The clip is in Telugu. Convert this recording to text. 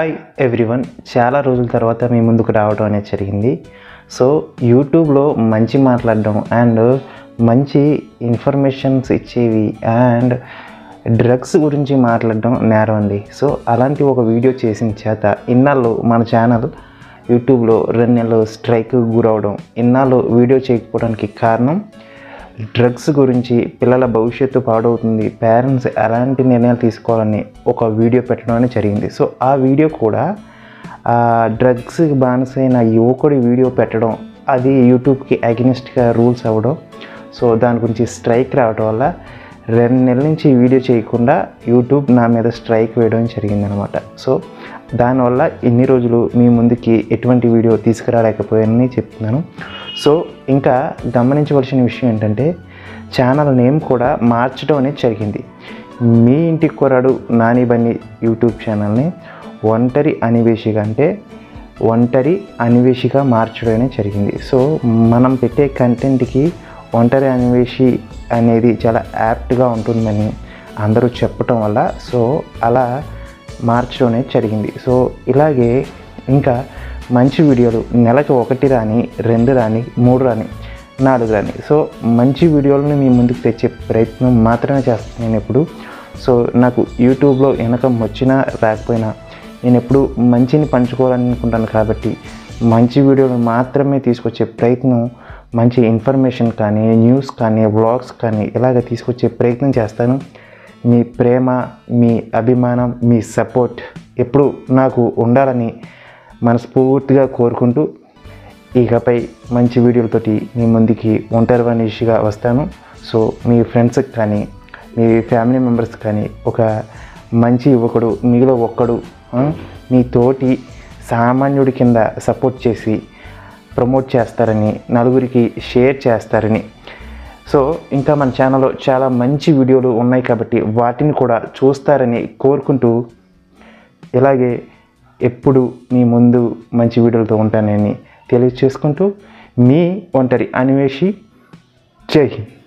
హాయ్ ఎవ్రీవన్ చాలా రోజుల తర్వాత మీ ముందుకు రావడం అనేది జరిగింది సో యూట్యూబ్లో మంచి మాట్లాడడం అండ్ మంచి ఇన్ఫర్మేషన్స్ ఇచ్చేవి అండ్ డ్రగ్స్ గురించి మాట్లాడడం నేరం అండి సో అలాంటి ఒక వీడియో చేసిన చేత ఇన్నాళ్ళు మన ఛానల్ యూట్యూబ్లో రెండు నెలలు స్ట్రైక్ గురవడం ఇన్నాళ్ళు వీడియో చేయకపోవడానికి కారణం డ్రగ్స్ గురించి పిల్లల భవిష్యత్తు పాడవుతుంది పేరెంట్స్ ఎలాంటి నిర్ణయాలు తీసుకోవాలని ఒక వీడియో పెట్టడం అనేది జరిగింది సో ఆ వీడియో కూడా ఆ డ్రగ్స్ బానిసైన యువకుడి వీడియో పెట్టడం అది యూట్యూబ్కి అగెనిస్ట్గా రూల్స్ అవ్వడం సో దాని గురించి స్ట్రైక్ రావడం వల్ల రెండు నెలల నుంచి వీడియో చేయకుండా యూట్యూబ్ నా మీద స్ట్రైక్ వేయడం జరిగిందనమాట సో దానివల్ల ఇన్ని రోజులు మీ ముందుకి ఎటువంటి వీడియో తీసుకురాలేకపోయానని చెప్తున్నాను సో ఇంకా గమనించవలసిన విషయం ఏంటంటే ఛానల్ నేమ్ కూడా మార్చడం అనేది జరిగింది మీ ఇంటి కొరడు నాని బన్ని యూట్యూబ్ ఛానల్ని ఒంటరి అనివేశిగా అంటే ఒంటరి అన్వేషిగా మార్చడం అనేది జరిగింది సో మనం పెట్టే కంటెంట్కి ఒంటరి అన్వేషి అనేది చాలా యాప్ట్గా ఉంటుందని అందరూ చెప్పటం వల్ల సో అలా మార్చడం అనేది జరిగింది సో ఇలాగే ఇంకా మంచి వీడియోలు నెలకు ఒకటి రాని రెండు రాని మూడు రాని నాలుగు రాని సో మంచి వీడియోలను మీ ముందుకు తెచ్చే ప్రయత్నం మాత్రమే చేస్తాను నేను ఎప్పుడు సో నాకు యూట్యూబ్లో వెనకం వచ్చినా రాకపోయినా నేను ఎప్పుడు మంచిని పంచుకోవాలని అనుకుంటాను కాబట్టి మంచి వీడియోలు మాత్రమే తీసుకొచ్చే ప్రయత్నం మంచి ఇన్ఫర్మేషన్ కానీ న్యూస్ కానీ వ్లాగ్స్ కానీ ఇలాగ తీసుకొచ్చే ప్రయత్నం చేస్తాను మీ ప్రేమ మీ అభిమానం మీ సపోర్ట్ ఎప్పుడు నాకు ఉండాలని మనస్ఫూర్తిగా కోరుకుంటూ ఇకపై మంచి వీడియోలతోటి మీ ముందుకి ఒంటరి మనిషిగా వస్తాను సో మీ ఫ్రెండ్స్కి కానీ మీ ఫ్యామిలీ మెంబర్స్ కానీ ఒక మంచి యువకుడు మీలో ఒక్కడు ఆ, మీ తోటి సామాన్యుడి కింద సపోర్ట్ చేసి ప్రమోట్ చేస్తారని నలుగురికి షేర్ చేస్తారని సో ఇంకా మన ఛానల్లో చాలా మంచి వీడియోలు ఉన్నాయి కాబట్టి వాటిని కూడా చూస్తారని కోరుకుంటూ ఇలాగే ఎప్పుడు మీ ముందు మంచి వీడియోలతో ఉంటానని తెలియచేసుకుంటూ మీ ఒంటరి అన్వేషి జై హింద్